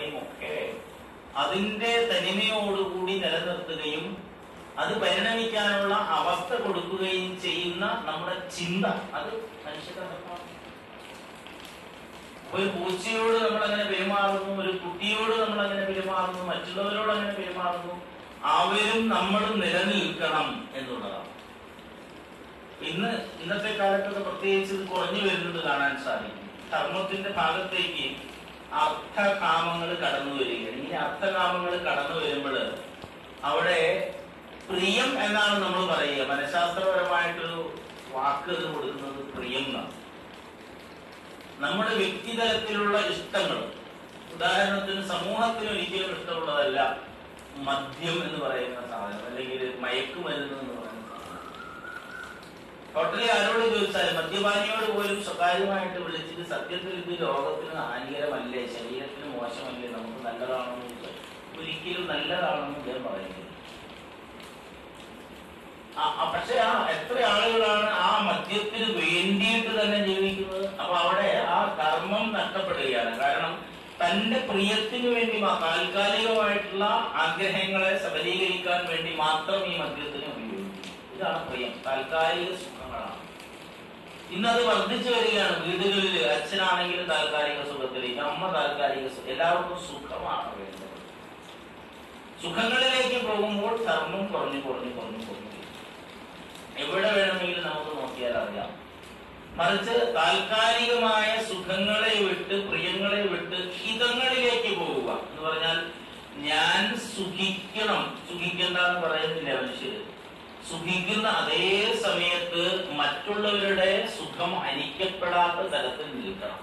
തനിമയും ഒക്കെ അതിന്റെ തനിമയോടുകൂടി നിലനിർത്തുകയും അത് പരിണമിക്കാനുള്ള അവസ്ഥ കൊടുക്കുകയും ചെയ്യുന്ന നമ്മുടെ ചിന്ത അത് മനുഷ്യന്റെ ധർമ്മമാണ് ഒരു പൂച്ചയോട് നമ്മൾ അങ്ങനെ പെരുമാറുന്നു ഒരു കുട്ടിയോട് നമ്മൾ അങ്ങനെ പെരുമാറുന്നു മറ്റുള്ളവരോട് അങ്ങനെ പെരുമാറുന്നു അവരും നമ്മളും നിലനിൽക്കണം എന്നുള്ളതാണ് ഇന്ന് ഇന്നത്തെ കാലത്തൊക്കെ പ്രത്യേകിച്ച് ഇത് കുറഞ്ഞു വരുന്നത് കാണാൻ സാധിക്കും ധർമ്മത്തിന്റെ ഭാഗത്തേക്ക് അർത്ഥകാമങ്ങൾ കടന്നു വരികയാണ് ഈ അർത്ഥകാമങ്ങൾ കടന്നു വരുമ്പോൾ അവിടെ പ്രിയം എന്നാണ് നമ്മൾ പറയുക മനഃശാസ്ത്രപരമായിട്ടൊരു വാക്ക് ഇത് കൊടുക്കുന്നത് പ്രിയം എന്നാണ് നമ്മുടെ വ്യക്തിതലത്തിലുള്ള ഇഷ്ടങ്ങൾ ഉദാഹരണത്തിന് സമൂഹത്തിന് ഒരിക്കലും ഇഷ്ടമുള്ളതല്ല മദ്യം എന്ന് പറയുന്ന സാധനം അല്ലെങ്കിൽ മയക്കുമരുന്ന് എന്ന് പറയുന്ന സാധനം ടോട്ടലി ആരോട് ചോദിച്ചാലും മദ്യപാനിയോട് പോലും സ്വകാര്യമായിട്ട് വിളിച്ചിട്ട് സത്യത്തിൽ ഇത് ലോകത്തിന് ഹാനികരമല്ലേ ശരീരത്തിന് മോശമല്ലേ നമുക്ക് നല്ലതാണെന്ന് ചോദിച്ചാൽ ഒരിക്കലും നല്ലതാണെന്ന് ഞാൻ പറയുന്നത് ആ- ആ പക്ഷെ ആ എത്ര ആളുകളാണ് ആ മദ്യത്തിന് വേണ്ടിയിട്ട് തന്നെ ജീവിക്കുന്നത് അപ്പൊ അവിടെ ആ കർമ്മം നഷ്ടപ്പെടുകയാണ് കാരണം തന്റെ പ്രിയത്തിന് വേണ്ടി മാ- താൽക്കാലികമായിട്ടുള്ള ആഗ്രഹങ്ങളെ സബലീകരിക്കാൻ വേണ്ടി മാത്രം ഈ മദ്യത്തിനെ ഉപയോഗിക്കും ഇതാണ് പ്രിയം താൽക്കാലിക സുഖങ്ങളാണ് ഇന്നത് വർദ്ധിച്ചു വരികയാണ് വീടുകളിൽ അച്ഛനാണെങ്കിലും താൽക്കാലിക സുഖത്തിലേക്ക് അമ്മ താൽക്കാലിക സുഖം എല്ലാവർക്കും സുഖമാണ് വേണ്ടത് സുഖങ്ങളിലേക്ക് പോകുമ്പോൾ ധർമ്മം കുറഞ്ഞു കുറഞ്ഞു കുറഞ്ഞു കുറഞ്ഞു വരും. എവിടെ വേണമെങ്കിലും നമുക്ക് നോക്കിയാൽ അറിയാം മറിച്ച് താൽക്കാലികമായ സുഖങ്ങളെ വിട്ട് പ്രിയങ്ങളെ വിട്ട് ഹിതങ്ങളിലേക്ക് പോവുക എന്ന് പറഞ്ഞാൽ ഞാൻ സുഖിക്കണം സുഖിക്കണ്ട എന്ന് പറയുന്നില്ല മനുഷ്യര് സുഖിക്കുന്ന അതേ സമയത്ത് മറ്റുള്ളവരുടെ സുഖം ഹനിക്കപ്പെടാത്ത തരത്തിൽ നിൽക്കണം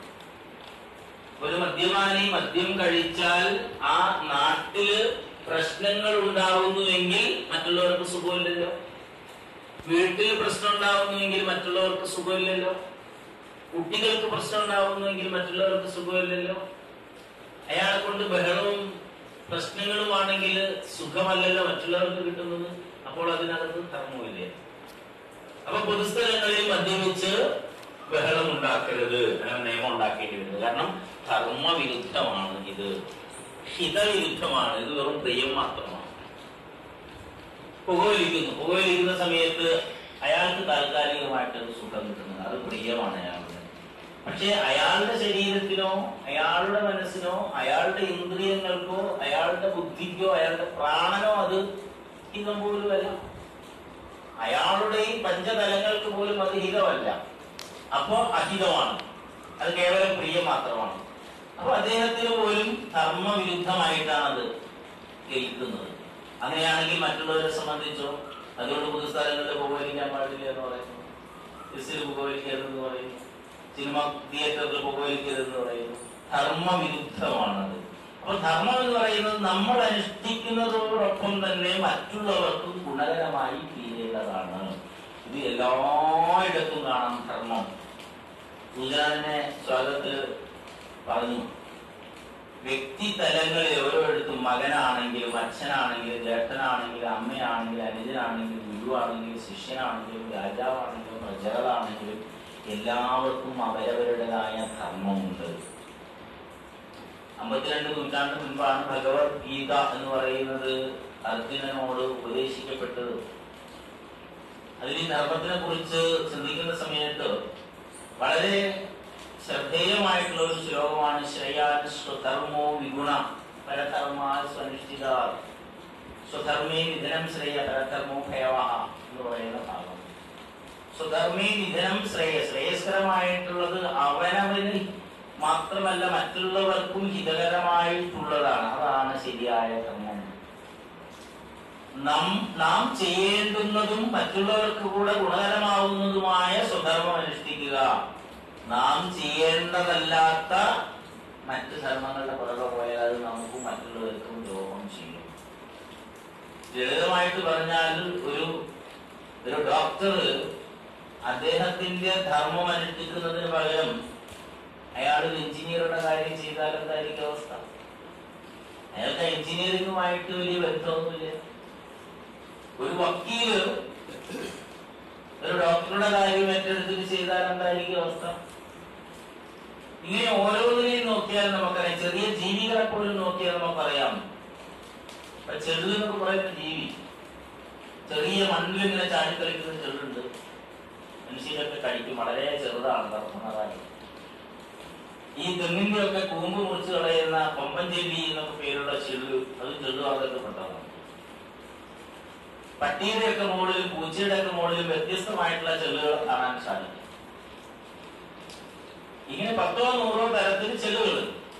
ഒരു മദ്യപാനി മദ്യം കഴിച്ചാൽ ആ നാട്ടില് പ്രശ്നങ്ങൾ ഉണ്ടാവുന്നുവെങ്കിൽ മറ്റുള്ളവർക്ക് സുഖമില്ലല്ലോ വീട്ടിൽ പ്രശ്നം ഉണ്ടാവുന്നുവെങ്കിൽ മറ്റുള്ളവർക്ക് സുഖമില്ലല്ലോ കുട്ടികൾക്ക് പ്രശ്നം ഉണ്ടാവുന്നുവെങ്കിൽ മറ്റുള്ളവർക്ക് സുഖമില്ലല്ലോ അയാളെ കൊണ്ട് ബഹളവും പ്രശ്നങ്ങളുമാണെങ്കിൽ സുഖമല്ലല്ലോ മറ്റുള്ളവർക്ക് കിട്ടുന്നത് അപ്പോൾ അതിനകത്ത് ധർമ്മമില്ലേ അപ്പൊ പൊതുസ്ഥലങ്ങളിൽ മദ്യപിച്ച് ബഹളം ഉണ്ടാക്കരുത് അങ്ങനെ നിയമം ഉണ്ടാക്കേണ്ടി വരുന്നത് കാരണം ധർമ്മവിരുദ്ധമാണ് ഇത് ഹിതവിരുദ്ധമാണ് ഇത് വെറും പ്രിയം മാത്രമാണ് പുകവലിക്കുന്നു പുകവലിക്കുന്ന സമയത്ത് അയാൾക്ക് താൽക്കാലികമായിട്ട് സുഖം കിട്ടുന്നത് അത് പ്രിയമാണ് അയാളുടെ പക്ഷെ അയാളുടെ ശരീരത്തിനോ അയാളുടെ മനസ്സിനോ അയാളുടെ ഇന്ദ്രിയങ്ങൾക്കോ അയാളുടെ ബുദ്ധിക്കോ അയാളുടെ പ്രാണനോ അത് ഹിതം പോലുമല്ല അയാളുടെ ഈ പഞ്ചതലങ്ങൾക്ക് പോലും അത് ഹിതമല്ല അപ്പോ അഹിതമാണ് അത് കേവലം പ്രിയം മാത്രമാണ് അപ്പൊ അദ്ദേഹത്തിന് പോലും ധർമ്മവിരുദ്ധമായിട്ടാണ് അത് കേൾക്കുന്നത് അങ്ങനെയാണെങ്കിൽ മറ്റുള്ളവരെ സംബന്ധിച്ചോ അതുകൊണ്ട് പൊതുസ്ഥലങ്ങളിൽ പുകവലിക്കാൻ പാടില്ല എന്ന് പറയുന്നു ബസ്സിൽ പുകവലിക്കരുതെന്ന് പറയുന്നു സിനിമ തിയേറ്ററിൽ പുകവലിക്കരുതെന്ന് പറയുന്നു ധർമ്മവിരുദ്ധമാണത് അപ്പൊ ധർമ്മം എന്ന് പറയുന്നത് നമ്മൾ അനുഷ്ഠിക്കുന്നതോടൊപ്പം തന്നെ മറ്റുള്ളവർക്കും ഗുണകരമായി തീരേണ്ടതാണ് ഇത് എല്ലായിടത്തും കാണാം ധർമ്മം സൂചാനെ സ്വാഗതത്തിൽ പറഞ്ഞു വ്യക്തി തലങ്ങളിൽ ഓരോരിടത്തും മകനാണെങ്കിലും അച്ഛനാണെങ്കിലും ജ്യേഷ്ഠനാണെങ്കിലും അമ്മയാണെങ്കിലും അനുജനാണെങ്കിലും ഗുരുവാണെങ്കിലും ശിഷ്യനാണെങ്കിലും രാജാവാണെങ്കിലും പ്രജകളാണെങ്കിലും എല്ലാവർക്കും അവരവരുടേതായ ധർമ്മമുണ്ട് അമ്പത്തിരണ്ട് നൂറ്റാണ്ട് മുൻപാണ് ഭഗവത്ഗീത എന്ന് പറയുന്നത് അർജുനനോട് ഉപദേശിക്കപ്പെട്ടത് അതിൽ ഈ ധർമ്മത്തിനെ കുറിച്ച് ചിന്തിക്കുന്ന സമയത്ത് വളരെ ശ്രദ്ധേയമായിട്ടുള്ള ഒരു ശ്ലോകമാണ് ശ്രേയാൻ സ്വധർമ്മോ വിഗുണ പരധർമാ സ്വനിഷ്ഠിത സ്വധർമ്മേ നിധനം ശ്രേയ പരധർമ്മോ ഭയവഹ എന്ന് പറയുന്ന ഭാഗം സ്വധർമ്മേ നിധനം ശ്രേയ ശ്രേയസ്കരമായിട്ടുള്ളത് അവനവന് മാത്രമല്ല മറ്റുള്ളവർക്കും ഹിതകരമായിട്ടുള്ളതാണ് അതാണ് ശരിയായ ധർമ്മം നാം നാം ചെയ്യേണ്ടുന്നതും മറ്റുള്ളവർക്ക് കൂടെ ഗുണകരമാവുന്നതുമായ സ്വധർമ്മം അനുഷ്ഠിക്കുക നാം ചെയ്യേണ്ടതല്ലാത്ത മറ്റ് ധർമ്മങ്ങളുടെ പുറകെ പോയാൽ അത് നമുക്കും മറ്റുള്ളവർക്കും ദ്രോഹം ചെയ്യും ലളിതമായിട്ട് പറഞ്ഞാൽ ഒരു ഒരു ഡോക്ടർ അദ്ദേഹത്തിന്റെ ധർമ്മം അനുഷ്ഠിക്കുന്നതിന് പകരം അയാൾ ഒരു എഞ്ചിനീയറുടെ കാര്യം ചെയ്താൽ എന്തായിരിക്കും അവസ്ഥ അയാൾക്ക് എഞ്ചിനീയറിംഗുമായിട്ട് വലിയ ബന്ധമൊന്നുമില്ല ഒരു വക്കീല് ഒരു ഡോക്ടറുടെ കാര്യം ഏറ്റെടുത്തിട്ട് ചെയ്താൽ എന്തായിരിക്കും അവസ്ഥ ഇങ്ങനെ ഓരോന്നിനെയും നോക്കിയാൽ നമുക്കറിയാം ചെറിയ ജീവികളെ പോലും നോക്കിയാൽ നമുക്കറിയാം ഇപ്പൊ ചെള്ളു എന്നൊക്കെ പറയുന്ന ജീവി ചെറിയ മണ്ണിൽ ഇങ്ങനെ ചാടിക്കളിക്കുന്ന ചെള്ളുണ്ട് മനുഷ്യരൊക്കെ കഴിക്കും വളരെ ചെറുതാണ് കറുപ്പണതായി ഈ തെങ്ങിന്റെ ഒക്കെ കൂമ്പ് മുറിച്ച് കളയുന്ന കൊമ്പൻ ചെല്ലി എന്നൊക്കെ പേരുള്ള ചെള്ളു അത് ചെള്ളു വർഗ്ഗത്തിൽപ്പെട്ടതാണ് പട്ടിയുടെ ഒക്കെ മുകളിലും പൂച്ചയുടെ ഒക്കെ മുകളിലും വ്യത്യസ്തമായിട്ടുള്ള ചെള്ളുകൾ കാണാൻ സാധിക്കും ഇങ്ങനെ പത്തോ നൂറോ തരത്തിൽ ചെള്ളുകൾ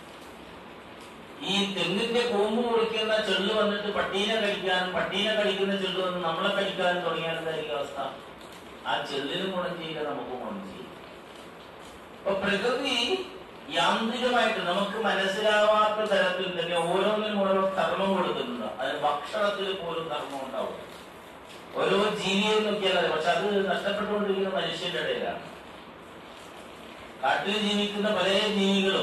ഈ തെങ്ങിന്റെ കൂമ്പ് മുറിക്കുന്ന ചെള്ളു വന്നിട്ട് പട്ടീനെ കഴിക്കാനും പട്ടീനെ കഴിക്കുന്ന ചെള്ളു വന്ന് നമ്മളെ കഴിക്കാനും തുടങ്ങിയാൽ എന്തായിരിക്കും അവസ്ഥ ആ ചെള്ളിനും ഗുണം ചെയ്യില്ല നമുക്ക് ഗുണം ചെയ്യും അപ്പൊ പ്രകൃതി യാന്ത്രികമായിട്ട് നമുക്ക് മനസ്സിലാവാത്ത തരത്തിൽ തന്നെ ഓരോന്നിനും ഓരോ ധർമ്മം കൊടുക്കുന്നുണ്ട് അതിന് ഭക്ഷണത്തിൽ പോലും ധർമ്മം ഉണ്ടാവും ഓരോ ജീവിയെ നോക്കിയാൽ മതി പക്ഷെ അത് നഷ്ടപ്പെട്ടുകൊണ്ടിരിക്കുന്ന മനുഷ്യന്റെ ഇടയിലാണ് കാട്ടിൽ ജീവിക്കുന്ന പല ജീവികളും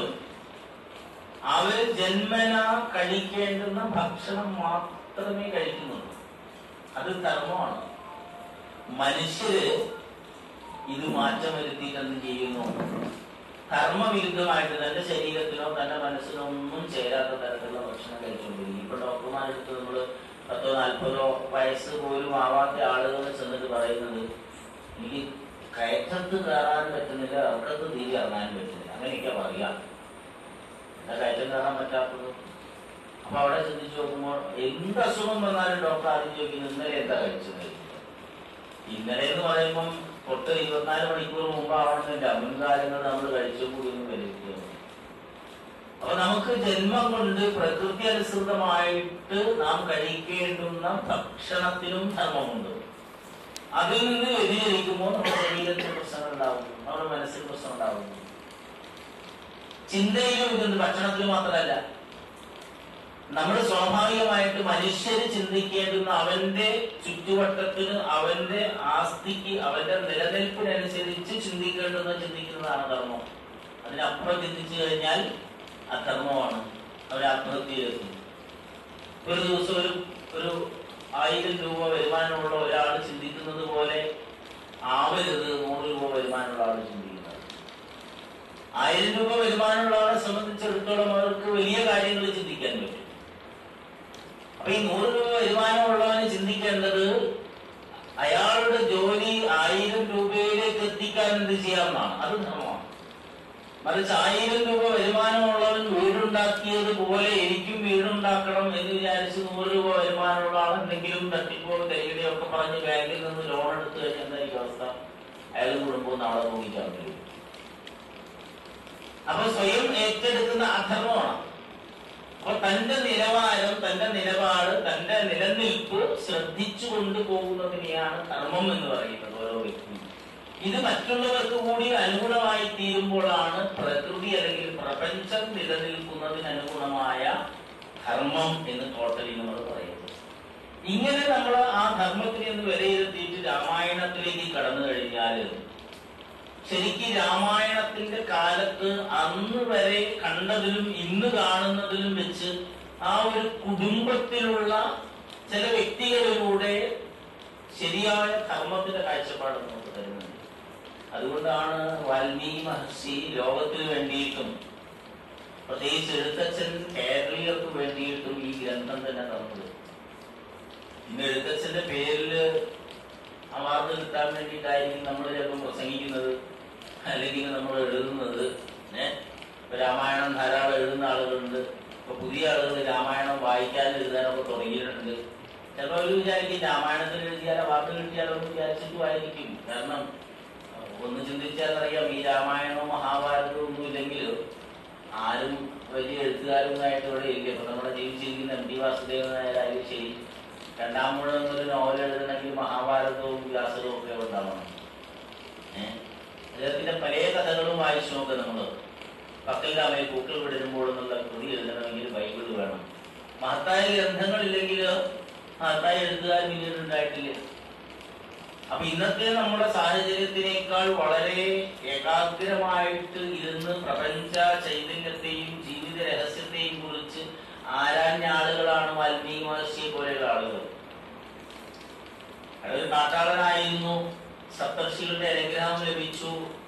അവർ ജന്മന കഴിക്കേണ്ടുന്ന ഭക്ഷണം മാത്രമേ കഴിക്കുന്നുള്ളൂ അത് ധർമ്മമാണ് മനുഷ്യര് ഇത് മാറ്റം വരുത്തിയിട്ട് എന്ത് ചെയ്യുന്നു കർമ്മവിരുദ്ധമായിട്ട് തന്റെ ശരീരത്തിനോ തന്റെ മനസ്സിനോ ഒന്നും ചേരാത്ത തരത്തിലുള്ള ഭക്ഷണം കഴിച്ചുകൊണ്ടിരിക്കും ഇപ്പൊ ഡോക്ടർമാരെടുത്ത് നമ്മള് പത്തോ നാൽപ്പതോ വയസ്സ് പോലും ആവാത്ത ആളുകൾ ചെന്നിട്ട് പറയുന്നത് എനിക്ക് കയറ്റത്ത് കയറാൻ പറ്റുന്നില്ല ഇറക്കത്ത് തീരെ ഇറങ്ങാൻ പറ്റുന്നില്ല അങ്ങനെയൊക്കെ പറയാം എന്താ കയറ്റം കയറാൻ പറ്റാത്തത് അപ്പൊ അവിടെ ചിന്തിച്ചു നോക്കുമ്പോൾ എന്ത് അസുഖം വന്നാലും ഡോക്ടർ ആദ്യം ചോദിക്കുന്നത് ഇന്നലെ എന്താ കഴിച്ചത് ഇന്നലെ എന്ന് പറയുമ്പം തൊട്ട് ഇരുപത്തിനാല് മണിക്കൂർ മുമ്പ് ആവണമെന്നില്ല മുൻകാലങ്ങൾ നമ്മൾ കഴിച്ചു കൂടി ഒന്ന് വിലയിരുത്തുക അപ്പൊ നമുക്ക് ജന്മം കൊണ്ട് പ്രകൃതി അനുസൃതമായിട്ട് നാം കഴിക്കേണ്ടുന്ന ഭക്ഷണത്തിനും ധർമ്മമുണ്ട് അതിൽ നിന്ന് വ്യതിചരിക്കുമ്പോൾ നമ്മുടെ ശരീരത്തിന് പ്രശ്നങ്ങൾ ഉണ്ടാവും നമ്മുടെ മനസ്സിന് പ്രശ്നം ഉണ്ടാവും ചിന്തയിലും ഇതുണ്ട് ഭക്ഷണത്തിൽ മാത്രമല്ല നമ്മൾ സ്വാഭാവികമായിട്ട് മനുഷ്യര് ചിന്തിക്കേണ്ടുന്ന അവന്റെ ചുറ്റുവട്ടത്തിന് അവന്റെ ആസ്തിക്ക് അവന്റെ നിലനിൽപ്പിനനുസരിച്ച് ചിന്തിക്കേണ്ടുന്ന ചിന്തിക്കുന്നതാണ് ധർമ്മം അതിനപ്പുറം ചിന്തിച്ചു കഴിഞ്ഞാൽ അധർമ്മമാണ് അവർ ആത്മഹത്യയിലെത്തും ഒരു ദിവസം ഒരു ഒരു ആയിരം രൂപ വരുമാനമുള്ള ഒരാൾ ചിന്തിക്കുന്നത് പോലെ ആവരുത് നൂറ് രൂപ വരുമാനമുള്ള ആൾ ചിന്തിക്കുന്നത് ആയിരം രൂപ വരുമാനമുള്ള ആളെ സംബന്ധിച്ചിടത്തോളം അവർക്ക് വലിയ കാര്യങ്ങൾ ചിന്തിക്കാൻ പറ്റും അപ്പൊ ഈ നൂറ് രൂപ വരുമാനമുള്ളവന് ചിന്തിക്കേണ്ടത് അയാളുടെ ജോലി ആയിരം രൂപയിലേക്ക് എത്തിക്കാൻ എന്ത് ചെയ്യാവുന്നതാണ് അത് ധർമ്മമാണ് മറിച്ച് ആയിരം രൂപ വരുമാനമുള്ളവൻ വീടുണ്ടാക്കിയത് പോലെ എനിക്കും വീടുണ്ടാക്കണം എന്ന് വിചാരിച്ച് നൂറ് രൂപ വരുമാനമുള്ള ആൾ എന്തെങ്കിലും തട്ടിപ്പോ തരികയോ ഒക്കെ പറഞ്ഞ് ബാങ്കിൽ നിന്ന് ലോൺ എടുത്തു കഴിഞ്ഞാൽ എന്തായിരിക്കും അവസ്ഥ അയാൾ കുടുംബവും നാളെ നോക്കിക്കാൻ കഴിയും അപ്പൊ സ്വയം ഏറ്റെടുക്കുന്ന അധർമ്മമാണ് അപ്പൊ തന്റെ നിലവാരം തന്റെ നിലപാട് തന്റെ നിലനിൽപ്പ് ശ്രദ്ധിച്ചു കൊണ്ടുപോകുന്നതിനെയാണ് ധർമ്മം എന്ന് പറയുന്നത് ഓരോ വ്യക്തിയും ഇത് മറ്റുള്ളവർക്ക് കൂടി അനുഗുണമായി തീരുമ്പോഴാണ് പ്രകൃതി അല്ലെങ്കിൽ പ്രപഞ്ചം നിലനിൽക്കുന്നതിന് അനുഗുണമായ ധർമ്മം എന്ന് ടോട്ടലി നമ്മൾ പറയുന്നത് ഇങ്ങനെ നമ്മൾ ആ ധർമ്മത്തിനെ ഒന്ന് വിലയിരുത്തിയിട്ട് രാമായണത്തിലേക്ക് കടന്നു കഴിഞ്ഞാൽ ശരിക്കും രാമായണത്തിന്റെ കാലത്ത് അന്ന് വരെ കണ്ടതിലും ഇന്ന് കാണുന്നതിലും വെച്ച് ആ ഒരു കുടുംബത്തിലുള്ള ചില വ്യക്തികളിലൂടെ ശരിയായ ധർമ്മത്തിന്റെ കാഴ്ചപ്പാട് നമുക്ക് തരുന്നുണ്ട് അതുകൊണ്ടാണ് വാൽമീകി മഹർഷി ലോകത്തിന് വേണ്ടിയിട്ടും പ്രത്യേകിച്ച് എഴുത്തച്ഛൻ കേരളീയർക്ക് വേണ്ടിയിട്ടും ഈ ഗ്രന്ഥം തന്നെ തന്നത് ഇന്ന് എഴുത്തച്ഛന്റെ പേരില് അവാർഡ് കിട്ടാൻ വേണ്ടിയിട്ടായിരിക്കും നമ്മൾ ചിലപ്പോൾ പ്രസംഗിക്കുന്നത് അല്ലെങ്കിൽ നമ്മൾ എഴുതുന്നത് ഏഹ് ഇപ്പൊ രാമായണം ധാരാളം എഴുതുന്ന ആളുകളുണ്ട് ഇപ്പൊ പുതിയ ആളുകൾ രാമായണം വായിക്കാൻ എഴുതാനൊക്കെ തുടങ്ങിയിട്ടുണ്ട് ചിലപ്പോൾ അവർ വിചാരിക്കും രാമായണത്തിൽ എഴുതിയാൽ അവാർഡ് കിട്ടിയാലോ എന്ന് വിചാരിച്ചിട്ടും ആയിരിക്കും കാരണം ഒന്ന് ചിന്തിച്ചാൽ അറിയാം ഈ രാമായണവും മഹാഭാരതവും ഒന്നും ഇല്ലെങ്കിൽ ആരും വലിയ എഴുത്തുകാരൊന്നായിട്ട് ഇവിടെ ഇല്ല ഇപ്പൊ നമ്മുടെ ജീവിച്ചിരിക്കുന്ന എം ടി വാസുദേവൻ നായരായാലും ശരി രണ്ടാം മുഴുവൻ ഒരു നോവൽ എഴുതണമെങ്കിൽ മഹാഭാരതവും വ്യാസവും ഒക്കെ ഉണ്ടാവണം ഏഹ് അദ്ദേഹത്തിന്റെ പല കഥകളും വായിച്ചു നോക്കുക നമ്മള് പക്കൽ രാമയെ പൂക്കൾ വിടരുമ്പോൾ എന്നുള്ള കൃതി എഴുതണമെങ്കിൽ ബൈബിൾ വേണം മഹത്തായ ഗ്രന്ഥങ്ങളില്ലെങ്കിൽ മഹത്തായ എഴുത്തുകാർ പിന്നീട് ഉണ്ടായിട്ടില്ല അപ്പൊ ഇന്നത്തെ നമ്മുടെ സാഹചര്യത്തിനേക്കാൾ വളരെ ഏകാഗ്രമായിട്ട് ഇരുന്ന് പ്രപഞ്ച ചൈതന്യത്തെയും ജീവിത രഹസ്യത്തെയും കുറിച്ച് ആരാഞ്ഞ ആളുകളാണ് വാൽമീകി മഹർഷിയെ പോലെയുള്ള ആളുകൾ അതൊരു കാട്ടാളനായിരുന്നു സപ്തർഷികളുടെ അനുഗ്രഹം ലഭിച്ചു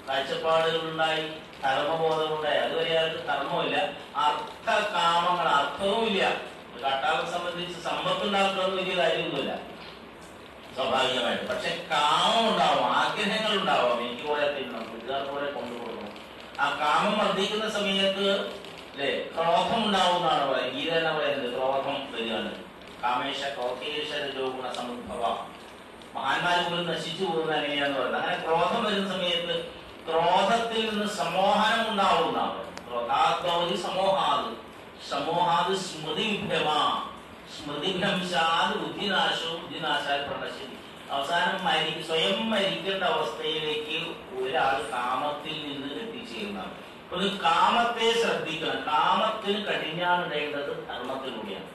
കാഴ്ചപ്പാടുകളുണ്ടായി കർമ്മബോധമുണ്ടായി അതുവരെ അയാൾക്ക് കർമ്മമില്ല അർത്ഥ കാമങ്ങൾ അർത്ഥവുമില്ല ഒരു കാട്ടാളെ സംബന്ധിച്ച് സമ്പത്തുണ്ടാക്കുന്നത് വലിയ കാര്യമൊന്നുമില്ല സ്വാഭാവികമായിട്ട് പക്ഷെ കാമം ഉണ്ടാവും ആഗ്രഹങ്ങൾ ഉണ്ടാവാം എനിക്ക് പോലെ തിന്നണം വീട്ടുകാർ പോലെ കൊണ്ടുപോകണം ആ കാമം വർദ്ധിക്കുന്ന സമയത്ത് അല്ലേ ക്രോധം ഉണ്ടാവുന്നതാണ് പറയുന്നത് ഗീത തന്നെ പറയുന്നത് ക്രോധം വരികയാണ് കാമേശ ക്രോധേശ രജോഗുണ സമുദ്ഭവ മഹാന്മാർ പോലും നശിച്ചു പോകുന്നത് എങ്ങനെയാന്ന് പറയുന്നത് അങ്ങനെ ക്രോധം വരുന്ന സമയത്ത് ക്രോധത്തിൽ നിന്ന് സമോഹനം ഉണ്ടാവുന്നതാണ് ക്രോധാത്മവതി സമോഹാത് സമോഹാത് സ്മൃതി വിഭ്രമ സ്മൃതിഭ്രംശാത് ബുദ്ധിനാശവും ബുദ്ധിനാശാൽ പ്രണശരി അവസാനം മരി സ്വയം മരിക്കേണ്ട അവസ്ഥയിലേക്ക് ഒരാൾ കാമത്തിൽ നിന്ന് എത്തിച്ചേരുന്നതാണ് അപ്പൊ ഇത് കാമത്തെ ശ്രദ്ധിക്കണം കാമത്തിന് കടിഞ്ഞാണിടേണ്ടത് ധർമ്മത്തിലൂടെയാണ്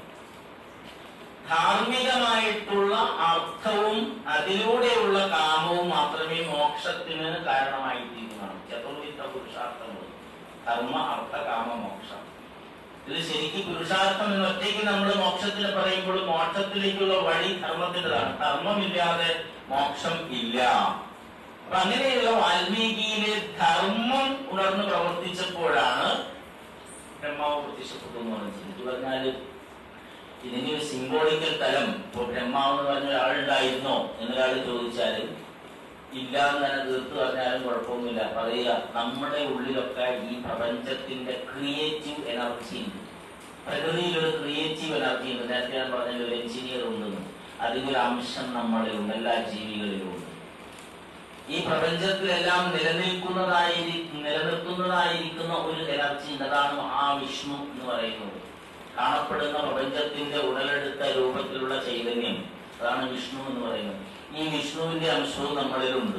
ധാർമ്മികമായിട്ടുള്ള അർത്ഥവും അതിലൂടെയുള്ള കാമവും മാത്രമേ മോക്ഷത്തിന് കാരണമായി തീരുന്നതാണ് ചതുർവിധ പുരുഷാർത്ഥങ്ങൾ ധർമ്മ അർത്ഥ കാമ മോക്ഷം ഇത് ശരിക്കും പുരുഷാർത്ഥം എന്ന് ഒറ്റയ്ക്ക് നമ്മൾ മോക്ഷത്തിന് പറയുമ്പോൾ മോക്ഷത്തിലേക്കുള്ള വഴി ധർമ്മത്തിൻ്റെതാണ് ധർമ്മമില്ലാതെ മോക്ഷം ഇല്ല അപ്പൊ അങ്ങനെയുള്ള വാൽമീകിയിലെ ധർമ്മം ഉണർന്ന് പ്രവർത്തിച്ചപ്പോഴാണ് ബ്രഹ്മാവ് പ്രത്യക്ഷപ്പെട്ടു എന്ന് പറഞ്ഞത് ഇത് പറഞ്ഞാല് ഇതിന്റെ ഒരു സിംബോളിക്കൽ തലം ഇപ്പൊ ബ്രഹ്മാവ് എന്ന് പറഞ്ഞ ഒരാളുണ്ടായിരുന്നോ എന്നൊരാൾ ചോദിച്ചാൽ ഇല്ല എന്ന് തന്നെ തീർത്ത് പറഞ്ഞാലും കുഴപ്പമൊന്നുമില്ല പറയുക നമ്മുടെ ഉള്ളിലൊക്കെ ഈ പ്രപഞ്ചത്തിന്റെ ക്രിയേറ്റീവ് എനർജി ഉണ്ട് പ്രകൃതിയിൽ ഒരു ക്രിയേറ്റീവ് എനർജി ഉണ്ട് നേരത്തെ ഞാൻ പറഞ്ഞ ഒരു എഞ്ചിനീയർ ഉണ്ടെന്ന് അതിന്റെ ഒരു അംശം നമ്മളിലുണ്ട് എല്ലാ ജീവികളിലും ഉണ്ട് ഈ പ്രപഞ്ചത്തിലെല്ലാം നിലനിൽക്കുന്നതായി നിലനിർത്തുന്നതായിരിക്കുന്ന ഒരു എനർജി ഉണ്ട് അതാണ് മഹാവിഷ്ണു എന്ന് പറയുന്നത് കാണപ്പെടുന്ന പ്രപഞ്ചത്തിന്റെ ഉടലെടുത്ത രൂപത്തിലുള്ള ചൈതന്യം അതാണ് വിഷ്ണു എന്ന് പറയുന്നത് ഈ വിഷ്ണുവിന്റെ അംശവും നമ്മളിലുണ്ട്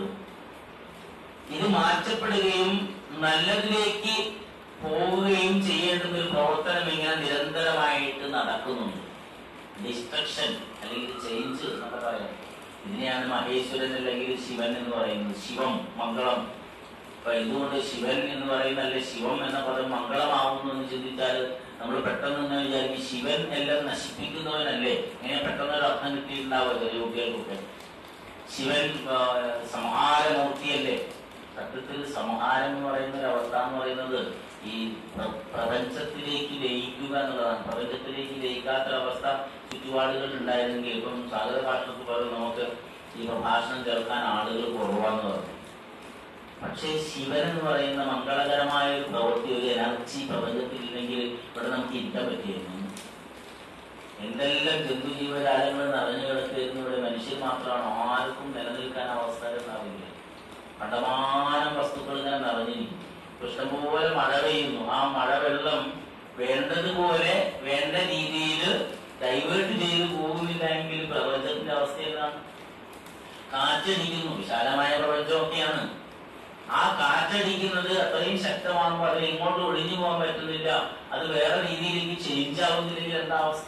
ഇത് മാറ്റപ്പെടുകയും നല്ലതിലേക്ക് പോവുകയും ചെയ്യേണ്ടുന്ന ഒരു പ്രവർത്തനം ഇങ്ങനെ നിരന്തരമായിട്ട് നടക്കുന്നുണ്ട് ഡിസ്ട്രക്ഷൻ അല്ലെങ്കിൽ ചേഞ്ച് എന്നൊക്കെ പറയാം ഇതിനെയാണ് മഹേശ്വരൻ അല്ലെങ്കിൽ ശിവൻ എന്ന് പറയുന്നത് ശിവം മംഗളം അപ്പൊ എന്തുകൊണ്ട് ശിവൻ എന്ന് പറയുന്ന അല്ലെ ശിവം എന്ന പദം മംഗളമാവുന്നു എന്ന് ചിന്തിച്ചാൽ നമ്മൾ പെട്ടെന്ന് ഇങ്ങനെ വിചാരിക്കും ശിവൻ എല്ലാം നശിപ്പിക്കുന്നവനല്ലേ ഇങ്ങനെ പെട്ടെന്ന് ഒരു അർത്ഥം കിട്ടിയിട്ടുണ്ടാവുക ചെറിയ കുട്ടികൾക്കൊക്കെ ശിവൻ ആ, സംഹാരമൂർത്തിയല്ലേ സത്യത്തിൽ സംഹാരം എന്ന് പറയുന്ന ഒരു അവസ്ഥ എന്ന് പറയുന്നത് ഈ പ്ര- പ്രപഞ്ചത്തിലേക്ക് ലയിക്കുക എന്നുള്ളതാണ് പ്രപഞ്ചത്തിലേക്ക് ലയിക്കാത്ത അവസ്ഥ ചുറ്റുപാടുകൾ ഉണ്ടായിരുന്നെങ്കിൽ ഇപ്പം സാഗര ഭാഷണത്തിൽ പറയും നമുക്ക് ഈ പ്രഭാഷണം കേൾക്കാൻ ആളുകൾ കുറവാന്ന് പറഞ്ഞു പക്ഷേ ശിവൻ എന്ന് പറയുന്ന മംഗളകരമായ ഒരു പ്രവൃത്തി ഒരു എനർജി പ്രപഞ്ചത്തിൽ ഇല്ലെങ്കിൽ ഇവിടെ നമുക്ക് ഇരിക്കാൻ പറ്റിയിരുന്നു എന്തെല്ലാം ജന്തുജീവജാലങ്ങൾ നിറഞ്ഞു കിടക്കുന്ന ഇവിടെ മനുഷ്യർ മാത്രമാണ് ആർക്കും നിലനിൽക്കാൻ അവസ്ഥ ഉണ്ടാവില്ല കണ്ടമാനം വസ്തുക്കൾ ഇങ്ങനെ നിറഞ്ഞിരിക്കും ഇപ്പൊ ഇഷ്ടംപോലെ മഴ പെയ്യുന്നു ആ മഴവെള്ളം വേണ്ടതുപോലെ വേണ്ട രീതിയിൽ ഡൈവേർട്ട് ചെയ്ത് പോകുന്നില്ല എങ്കിൽ പ്രപഞ്ചത്തിന്റെ അവസ്ഥ എന്താണ് കാറ്റടിക്കുന്നു വിശാലമായ പ്രപഞ്ചമൊക്കെയാണ് ആ കാറ്റടിക്കുന്നത് അത്രയും ശക്തമാകുമ്പോൾ അതിൽ ഇങ്ങോട്ട് ഒഴിഞ്ഞു പോകാൻ പറ്റുന്നില്ല അത് വേറെ രീതിയിലേക്ക് ചേഞ്ച് ആവുന്നില്ലെങ്കിൽ എന്താ അവസ്ഥ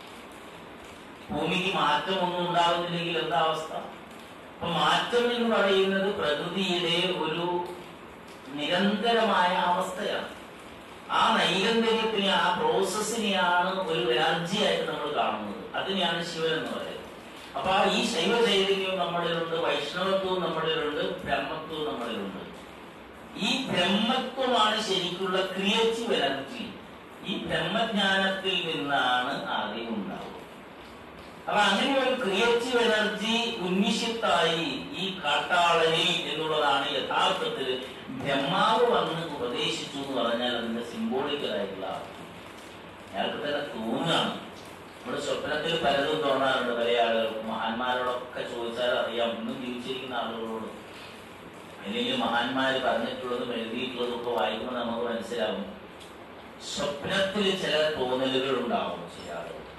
ഭൂമിക്ക് മാറ്റമൊന്നും ഉണ്ടാകുന്നില്ലെങ്കിൽ എന്താ അവസ്ഥ അപ്പൊ മാറ്റം എന്ന് പറയുന്നത് പ്രകൃതിയുടെ ഒരു നിരന്തരമായ അവസ്ഥയാണ് ആ നൈരന്തര്യത്തിനെ ആ പ്രോസസ്സിനെയാണ് ഒരു എനർജി ആയിട്ട് നമ്മൾ കാണുന്നത് അതിനെയാണ് ശിവൻ എന്ന് പറയുന്നത് അപ്പൊ ആ ഈ ശൈവ ചൈതന്യവും നമ്മളിലുണ്ട് വൈഷ്ണവത്വവും നമ്മളിലുണ്ട് ബ്രഹ്മത്വവും നമ്മളിലുണ്ട് ഈ ബ്രഹ്മത്വമാണ് ശരിക്കുള്ള ക്രിയേറ്റീവ് എനർജി ഈ ബ്രഹ്മജ്ഞാനത്തിൽ നിന്നാണ് ആദ്യം ഉണ്ടാവുക അപ്പൊ അങ്ങനെ ഒരു ക്രിയേറ്റീവ് എനർജി ഉന്മിഷിത്തായി ഈ കാട്ടാളനിൽ എന്നുള്ളതാണ് യഥാർത്ഥത്തിൽ ബ്രഹ്മാവ് വന്ന് ഉപദേശിച്ചു എന്ന് പറഞ്ഞാൽ അതിന്റെ സിംബോളിക്കലായിട്ടുള്ള അയാൾക്ക് തന്നെ തോന്നുകയാണ് നമ്മുടെ സ്വപ്നത്തിൽ പലതും തോന്നാറുണ്ട് പല ആളുകൾക്ക് മഹാന്മാരോടൊക്കെ ചോദിച്ചാൽ അറിയാം ഇന്നും ജീവിച്ചിരിക്കുന്ന ആളുകളോട് അല്ലെങ്കിൽ മഹാന്മാർ പറഞ്ഞിട്ടുള്ളതും എഴുതിയിട്ടുള്ളതും ഒക്കെ വായിക്കുമ്പോൾ നമുക്ക് മനസ്സിലാവും സ്വപ്നത്തിൽ ചില തോന്നലുകൾ ഉണ്ടാവും ചില ആളുകൾ